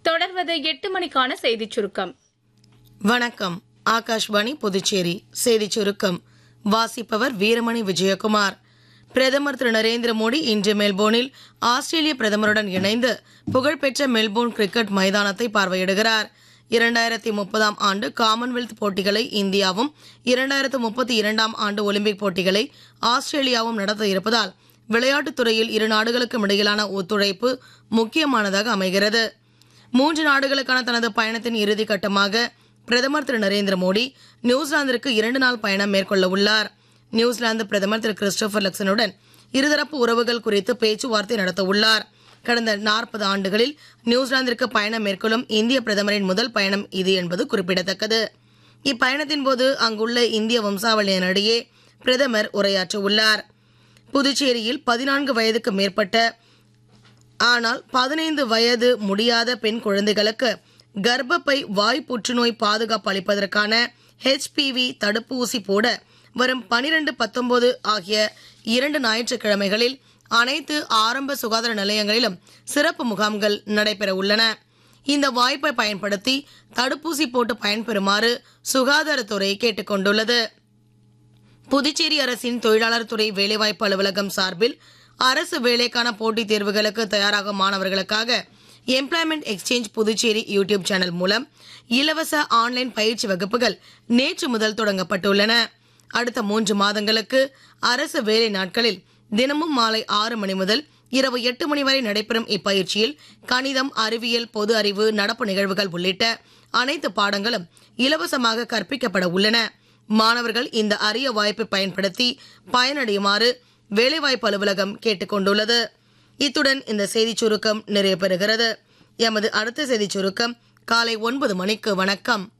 தொடர்வது எட்டு மணிக்கான செய்திச் சுருக்கம் வணக்கம் ஆகாஷ்வாணி புதுச்சேரி செய்திச் சுருக்கம் வாசிப்பவர் வீரமணி விஜயகுமார் பிரதமர் திரு நரேந்திர மோடி இன்று மெல்போர்னில் ஆஸ்திரேலிய பிரதமருடன் இணைந்து புகழ்பெற்ற மெல்போர்ன் கிரிக்கெட் மைதானத்தை பார்வையிடுகிறார் இரண்டாயிரத்தி முப்பதாம் ஆண்டு காமன்வெல்த் போட்டிகளை இந்தியாவும் இரண்டாயிரத்து முப்பத்தி இரண்டாம் ஆண்டு ஒலிம்பிக் போட்டிகளை ஆஸ்திரேலியாவும் நடத்த இருப்பதால் விளையாட்டுத் துறையில் இரு நாடுகளுக்கும் இடையிலான ஒத்துழைப்பு முக்கியமானதாக அமைகிறது மூன்று நாடுகளுக்கான தனது பயணத்தின் இறுதி கட்டமாக பிரதமர் திரு நரேந்திர மோடி நியூசிலாந்திற்கு இரண்டு நாள் பயணம் மேற்கொள்ள உள்ளார் நியூசிலாந்து பிரதமர் திரு கிறிஸ்டோபர் லக்சனுடன் இருதரப்பு உறவுகள் குறித்து பேச்சுவார்த்தை நடத்த உள்ளார் கடந்த நாற்பது ஆண்டுகளில் நியூசிலாந்திற்கு பயணம் மேற்கொள்ளும் இந்திய பிரதமரின் முதல் பயணம் இது என்பது குறிப்பிடத்தக்கது இப்பயணத்தின் போது அங்குள்ள இந்திய வம்சாவளியினரிடையே பிரதமர் உரையாற்ற உள்ளார் புதுச்சேரியில் பதினான்கு வயதுக்கு மேற்பட்ட ஆனால் பதினைந்து வயது முடியாத பெண் குழந்தைகளுக்கு கர்ப்பப்பை வாய் புற்றுநோய் பாதுகாப்பு அளிப்பதற்கான ஹெச்பிவி தடுப்பூசி போட வரும் பனிரெண்டு பத்தொன்பது ஆகிய இரண்டு ஞாயிற்றுக்கிழமைகளில் அனைத்து ஆரம்ப சுகாதார நிலையங்களிலும் சிறப்பு முகாம்கள் நடைபெற உள்ளன இந்த வாய்ப்பை பயன்படுத்தி தடுப்பூசி போட்டு பயன்பெறுமாறு சுகாதாரத்துறை கேட்டுக்கொண்டுள்ளது புதுச்சேரி அரசின் தொழிலாளர் துறை வேலைவாய்ப்பு அலுவலகம் சார்பில் அரசு வேலைக்கான போட்டித் தேர்வுகளுக்கு தயாராகும் மாணவர்களுக்காக employment exchange Puducherry YouTube channel மூலம் இலவச ஆன்லைன் பயிற்சி வகுப்புகள் நேற்று முதல் தொடங்கப்பட்டுள்ளன அடுத்த மூன்று மாதங்களுக்கு அரசு வேலை நாட்களில் தினமும் மாலை ஆறு மணி முதல் இரவு எட்டு மணி வரை நடைபெறும் இப்பயிற்சியில் கணிதம் அறிவியல் பொது அறிவு நடப்பு நிகழ்வுகள் உள்ளிட்ட அனைத்து பாடங்களும் இலவசமாக கற்பிக்கப்பட உள்ளன மாணவர்கள் இந்த அரிய வாய்ப்பை பயன்படுத்தி பயனடையுமாறு வேலைவாய்ப்பு அலுவலகம் கேட்டுக்கொண்டுள்ளது இத்துடன் இந்த செய்திச் சுருக்கம் நிறைவு பெறுகிறது எமது அடுத்த செய்திச் சுருக்கம் காலை ஒன்பது மணிக்கு வணக்கம்